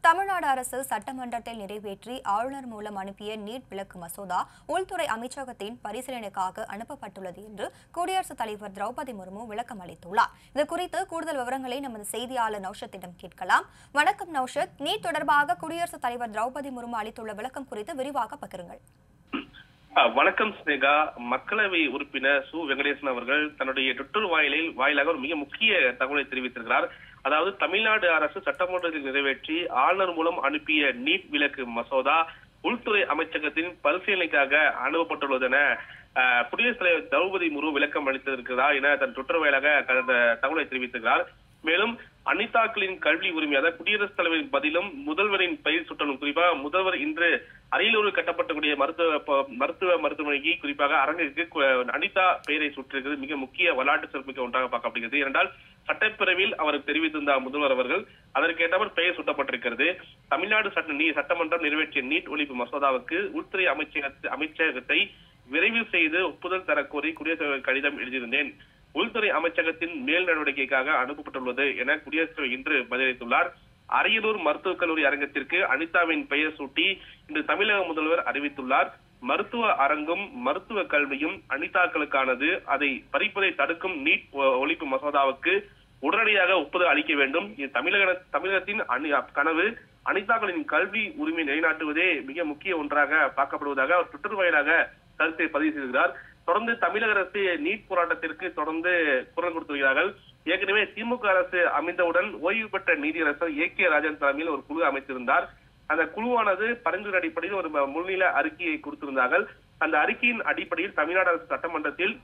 தமிழ்நாடு அரசு சட்டமன்றத்தில் நிறைவேற்றி ஆளுநர் மூலம் அனுப்பிய நீட் விலக்கு மசோதா உள்துறை அமைச்சகத்தின் பரிசீலனைக்காக அனுப்பப்பட்டுள்ளது என்று குடியரசுத் தலைவர் திரௌபதி முர்மு விளக்கம் அளித்துள்ளார் இது குறித்து கூடுதல் விவரங்களை நமது செய்தியாளர் நௌஷத்திடம் கேட்கலாம் வணக்கம் நௌஷத் நீட் தொடர்பாக குடியரசுத் தலைவர் திரௌபதி முர்மு அளித்துள்ள விளக்கம் குறித்து விரிவாக பகிருங்கள் ஆ, வணக்கம் ஸ்னேகா மக்களவை உறுப்பினர் சு வெங்கடேசன் அவர்கள் தன்னுடைய ட்விட்டர் வாயிலில் வாயிலாக ஒரு மிக முக்கிய தகவலை தெரிவித்திருக்கிறார் அதாவது தமிழ்நாடு அரசு சட்டமன்றத்தில் நிறைவேற்றி ஆளுநர் மூலம் அனுப்பிய நீட் விலக்கு மசோதா உள்துறை அமைச்சகத்தின் பரிசீலனைக்காக அனுப்பப்பட்டுள்ளதென ஆ, குடியரசுத் தலைவர் திரௌபதி முர்மு விளக்கம் அளித்திருக்கிறார் என தன் ட்விட்டர் வாயிலாக கடந்த தகவலை தெரிவித்திருக்கிறார் மேலும் அனிதாக்களின் கல்வி உரிமை அதாவது குடியரசுத் தலைவரின் பதிலும் முதல்வரின் பெயர் சுட்டலும் குறிப்பாக முதல்வர் இன்று அரியலூரில் கட்டப்பட்டக்கூடிய மருத்துவ ப- மருத்துவ மருத்துவமனைக்கு குறிப்பாக அரங்கிற்கு கு- அனிதா பெயரை சுற்றிருக்கிறது மிக முக்கிய வரலாற்று சிறப்புமிக்க ஒன்றாக பார்க்கப்படுகிறது ஏனென்றால் சட்டப்பேரவையில் அவர் தெரிவித்திருந்தார் முதல்வர் அவர்கள் அதற்கேற்றவர் பெயர் சுட்டப்பட்டிருக்கிறது தமிழ்நாடு சட்ட நீ சட்டமன்றம் நிறைவேற்றிய நீட் ஒழிப்பு மசோதாவுக்கு உள்துறை அமைச்சக அமைச்சகத்தை விரைவில் செய்து ஒப்புதல் தரக்கோரி குடியரசுத் தலைவர் கடிதம் எழுதியிருந்தேன் உள்துறை அமைச்சகத்தின் மேல் நடவடிக்கைக்காக அனுப்பப்பட்டுள்ளது என குடியரசுத் தலைவர் இன்று பதிலளித்துள்ளார் அரியலூர் மருத்துவக் கல்லூரி அரங்கத்திற்கு அனிதாவின் பெயர் சூட்டி இன்று தமிழக முதல்வர் அறிவித்துள்ளார் மருத்துவ அரங்கும் மருத்துவ கல்வியும் அனிதாக்களுக்கானது அதை பறிப்பதை தடுக்கும் நீட் ஒ- ஒழிப்பு மசோதாவுக்கு உடனடியாக ஒப்புதல் அளிக்க வேண்டும் இது தமிழக தமிழகத்தின் அணி- கனவு அனிதாக்களின் கல்வி உரிமை நிலைநாட்டுவதே மிக முக்கிய ஒன்றாக பார்க்கப்படுவதாக அவர் ட்விட்டர் வாயிலாக கருத்தை பதிவு செய்கிறார் தொடர்ந்து தமிழக அரசு நீட் போராட்டத்திற்கு தொடர்ந்து குரல் கொடுத்து வருகிறார்கள் ஏற்கனவே திமுக அரசு அமைந்தவுடன் ஓய்வு பெற்ற நீதியரசர் ஏ கே ராஜன் தலைமையில் ஒரு குழு அமைத்திருந்தார் அந்த குழுவானது பரிந்துரை அடிப்படையில் ஒரு ம- முன்னில அறிக்கையை கொடுத்திருந்தார்கள் அந்த அறிக்கையின் அடிப்படையில் தமிழ்நாடு அரசு சட்டமன்றத்தில்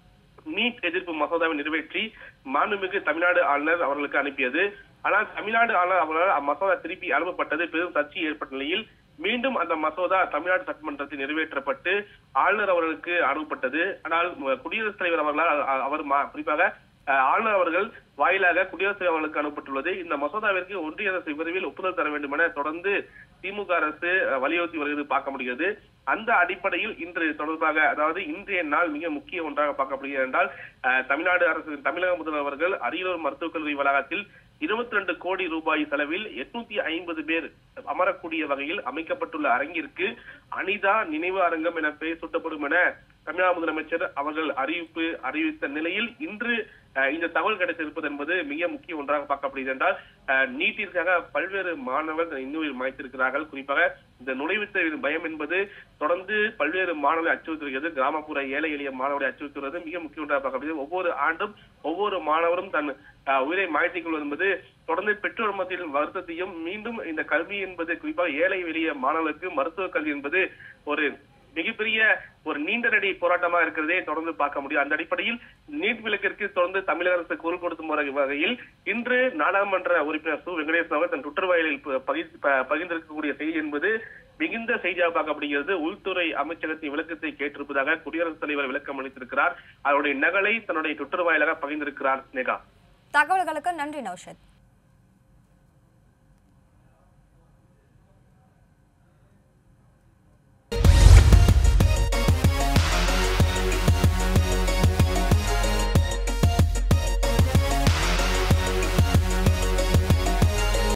நீட் எதிர்ப்பு மசோதாவை நிறைவேற்றி மாண்புமிகு தமிழ்நாடு ஆளுநர் அவர்களுக்கு அனுப்பியது ஆனால் தமிழ்நாடு ஆளுநர் அவர்களால் அம்மசோதா திருப்பி அனுப்பப்பட்டது பெரும் சர்ச்சை ஏற்பட்ட நிலையில் மீண்டும் அந்த மசோதா தமிழ்நாடு சட்டமன்றத்தில் நிறைவேற்றப்பட்டு ஆளுநர் அவர்களுக்கு அனுப்பப்பட்டது ஆனால் ம- குடியரசுத் தலைவர் அவர்களால் அ- அ- அவர் மா- குறிப்பாக அஹ், ஆளுநர் அவர்கள் வாயிலாக குடியரசுத் தலைவர் அவர்களுக்கு அனுப்பப்பட்டுள்ளது இந்த மசோதாவிற்கு ஒன்றிய அரசு விரைவில் ஒப்புதல் தர வேண்டும் என தொடர்ந்து திமுக அரசு அஹ், வலியுறுத்தி வருகிறது பார்க்க முடிகிறது அந்த அடிப்படையில் இன்று தொடர்பாக அதாவது இன்றைய நாள் மிக முக்கிய ஒன்றாக பார்க்கப்படுகிறது என்றால் அஹ், தமிழ்நாடு அரசு தமிழக முதல்வர் அவர்கள் அரியலூர் மருத்துவக் கல்லூரி வளாகத்தில் இருபத்தி ரெண்டு கோடி ரூபாய் செலவில் எட்நூத்தி ஐம்பது பேர் அமரக்கூடிய வகையில் அமைக்கப்பட்டுள்ள அரங்கிற்கு அனிதா நினைவு அரங்கம் என பெயர் சூட்டப்படும் என தமிழ்நாடு முதலமைச்சர் அவர்கள் அறிவிப்பு அறிவித்த நிலையில் இன்று அஹ், இந்த தகவல் கிடைத்திருப்பது என்பது மிக முக்கிய ஒன்றாக பார்க்கப்படுகிறது என்றால் அஹ், நீட்டிற்காக பல்வேறு மாணவர்கள் இன்னுயிர் மாய்த்திருக்கிறார்கள் குறிப்பாக இந்த நுழைவுத் தேர்வின் பயம் என்பது தொடர்ந்து பல்வேறு மாணவர்களை அச்சுறுத்துகிறது கிராமப்புற ஏழை எளிய மாணவர்களை அச்சுறுத்துவது மிக முக்கிய ஒன்றாக பார்க்கப்படுகிறது ஒவ்வொரு ஆண்டும் ஒவ்வொரு மாணவரும் தன் அஹ், உயிரை மாய்த்திக் கொள்வது என்பது தொடர்ந்து பெற்றோர் மத்தியில் வருத்தத்தையும் மீண்டும் இந்த கல்வி என்பது குறிப்பாக ஏழை எளிய மாணவர்களுக்கு மருத்துவ கல்வி என்பது ஒரு மிகப்பெரிய ஒரு நீண்ட நடி போராட்டமா இருக்கிறதே தொடர்ந்து பார்க்க முடியும் அந்த அடிப்படையில் நீட் விலக்கிற்கு தொடர்ந்து தமிழக அரசு குரல் கொடுத்தும் வர- வகையில் இன்று நாடாளுமன்ற உறுப்பினர் சு வெங்கடேசன் அவர் தன் ட்விட்டர் வாயிலில் ப- பகி- ப- பகிர்ந்திருக்கக்கூடிய செய்தி என்பது மிகுந்த செய்தியாக பார்க்கப்படுகிறது உள்துறை அமைச்சகத்தின் விளக்கத்தை கேட்டிருப்பதாக குடியரசுத் தலைவர் விளக்கம் அளித்திருக்கிறார் அவருடைய நகலை தன்னுடைய ட்விட்டர் வாயிலாக பகிர்ந்திருக்கிறார் நேகா தகவல்களுக்கு நன்றி நௌஷத்